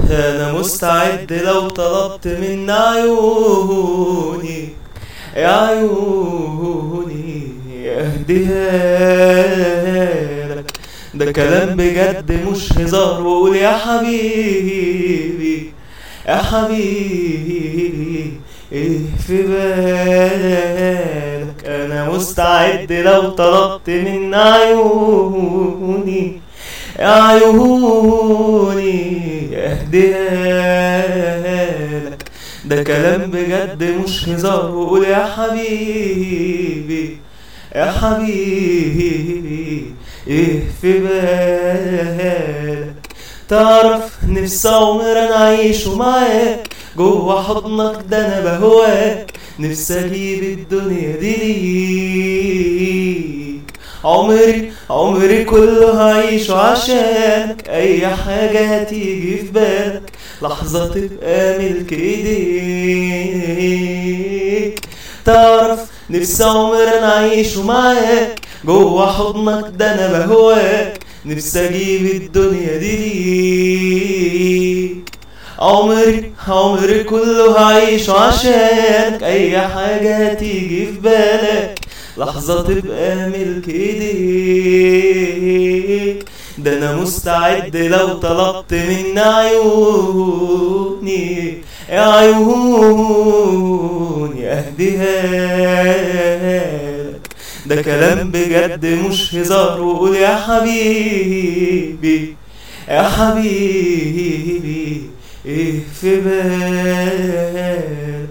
انا مستعد لو طلبت من عيوني يا عيوني اهديها لك ده كلام بجد مش هزار وقول يا حبيبي يا حبيبي ايه في بالك انا مستعد لو طلبت من عيوني يا عيوني اهديها لك ده كلام بجد مش هزار وقول يا حبيبي يا حبيبي ايه في بالك تعرف نفسي عمر انا اعيشه معاك جوه حضنك ده انا بهواك نفسي اجيب الدنيا دي ليك عمري عمري كله هعيشه عشانك اي حاجة هتيجي في بالك لحظة تبقى ملك ايديك تعرف نفسي عمر انا اعيشه معاك جوه حضنك ده انا بهواك نفسي اجيب الدنيا دي ليك عمري عمري كله هعيشه عشانك اي حاجة هتيجي في بالك لحظة تبقى ملك ايديك ده انا مستعد لو طلبت من عيوني يا عيوني اهديها لك ده كلام بجد مش هزار وقول يا حبيبي يا حبيبي ايه في بالك